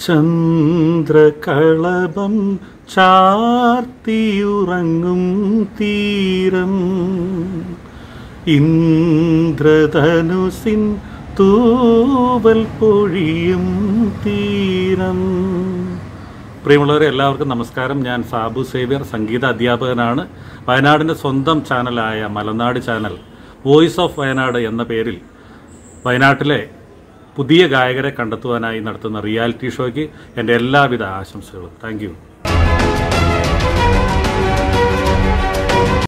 ചന്ദ്രകളഭം ചാർത്തിയുറങ്ങും തീരം ഇന്ദ്രധനുസിൻ തൂവൽ പൊഴിയും തീരം പ്രിയമുള്ളവരെ എല്ലാവർക്കും നമസ്കാരം ഞാൻ സാബു സേവ്യർ സംഗീത അധ്യാപകനാണ് വയനാടിൻ്റെ സ്വന്തം ചാനലായ Malanad channel voice of Wayanad എന്ന പേരിൽ വയനാട്ടിലെ പുതിയ ഗായകരെ കണ്ടെത്തുവാനായി നടത്തുന്ന റിയാലിറ്റി ഷോയ്ക്ക് എൻ്റെ എല്ലാവിധ ആശംസകളും താങ്ക് യു